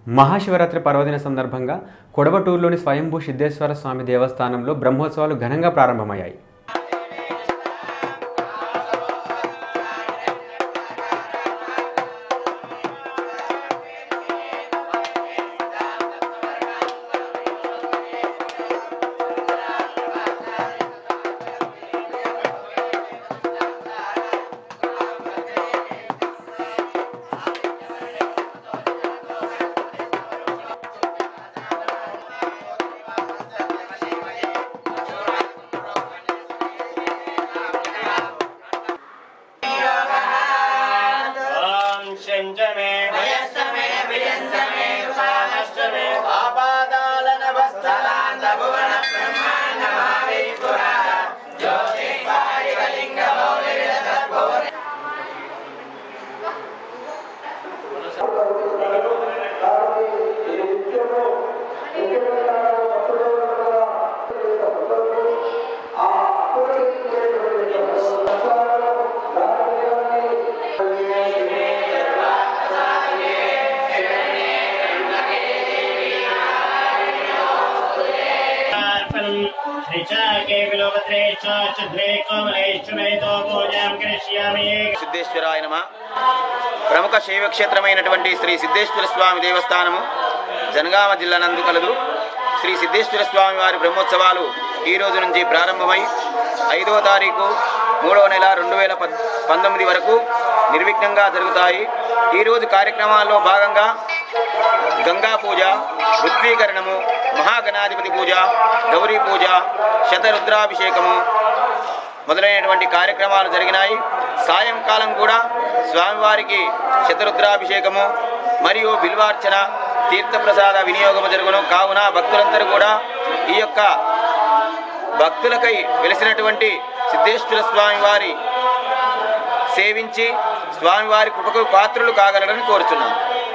మహాశివరాత్రి పర్వదిన సందర్భంగా కొడవటూరులోని స్వయంభూ సిద్ధేశ్వర స్వామి దేవస్థానంలో బ్రహ్మోత్సవాలు ఘనంగా ప్రారంభమయ్యాయి ఓం శంజమే వయస్సమే విజంసమే ఉపానష్టమే ఆపాదాలన వస్తలాంత భువన బ్రహ్మాండ భావే పురా జ్యోతిష్పారికలింగ మౌలిక సద్భువన శ్రీచాకే విలోపత్రే చుద్రే కోమలేశ్వరేతో పూజాం కరిష్యామి సిద్ధేశ్వరాయ నమ ప్రముఖ శైవ క్షేత్రమైనటువంటి శ్రీ సిద్ధేశ్వర స్వామి దేవస్థానము జనగామ జిల్లా నందు కలదు శ్రీ సిద్ధేశ్వర స్వామి వారి బ్రహ్మోత్సవాలు ఈ రోజు నుంచి ప్రారంభమై ఐదవ తారీఖు మూడవ నెల రెండు వేల పద్ పంతొమ్మిది వరకు నిర్విఘ్నంగా జరుగుతాయి ఈరోజు కార్యక్రమాల్లో భాగంగా గంగా పూజ ఋత్వీకరణము మహాగణాధిపతి పూజ గౌరీ పూజ శతరుద్రాభిషేకము మొదలైనటువంటి కార్యక్రమాలు జరిగినాయి సాయంకాలం కూడా స్వామివారికి శతరుద్రాభిషేకము మరియు బిల్వార్చన తీర్థప్రసాద వినియోగము జరుగును కావున భక్తులందరూ కూడా ఈ యొక్క భక్తులకై వెలిసినటువంటి సిద్ధేశ్వర స్వామి వారి సేవించి స్వామివారి కృపకు పాత్రులు కాగలరని కోరుచున్నాను